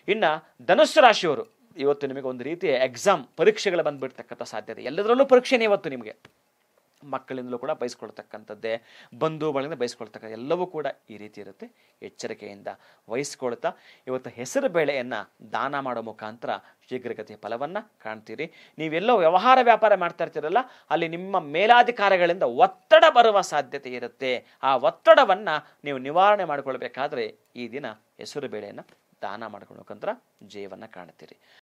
ಇನ್ನು ಧನುಸ್ಸು ರಾಶಿಯವರು ಇವತ್ತು ನಿಮಗೆ ಒಂದು ರೀತಿಯ ಎಕ್ಸಾಮ್ ಪರೀಕ್ಷೆಗಳು ಬಂದ್ಬಿಡ್ತಕ್ಕಂಥ ಸಾಧ್ಯತೆ ಎಲ್ಲದರಲ್ಲೂ ಪರೀಕ್ಷೆನೇ ಇವತ್ತು ನಿಮಗೆ ಮಕ್ಕಳಿಂದಲೂ ಕೂಡ ಬಯಸ್ಕೊಳ್ತಕ್ಕಂಥದ್ದೇ ಬಂಧು ಬಳಗಿಂದ ಬಯಸ್ಕೊಳ್ತಕ್ಕ ಎಲ್ಲವೂ ಕೂಡ ಈ ರೀತಿ ಇರುತ್ತೆ ಎಚ್ಚರಿಕೆಯಿಂದ ವಹಿಸ್ಕೊಳ್ತಾ ಇವತ್ತು ಹೆಸರು ಬೇಳೆಯನ್ನು ದಾನ ಮಾಡೋ ಮುಖಾಂತರ ಶೀಘ್ರಗತಿಯ ಫಲವನ್ನು ಕಾಣ್ತೀರಿ ನೀವೆಲ್ಲೋ ವ್ಯವಹಾರ ವ್ಯಾಪಾರ ಮಾಡ್ತಾ ಇರ್ತೀರಲ್ಲ ಅಲ್ಲಿ ನಿಮ್ಮ ಮೇಲಾಧಿಕಾರಿಗಳಿಂದ ಒತ್ತಡ ಬರುವ ಸಾಧ್ಯತೆ ಇರುತ್ತೆ ಆ ಒತ್ತಡವನ್ನು ನೀವು ನಿವಾರಣೆ ಮಾಡಿಕೊಳ್ಬೇಕಾದ್ರೆ ಈ ದಿನ ಹೆಸರು ಬೇಳೆಯನ್ನು ದಾನ ಮಾಡ್ಕೊಳ್ಳೋ ಮುಖಾಂತರ ಜಯವನ್ನು ಕಾಣ್ತೀರಿ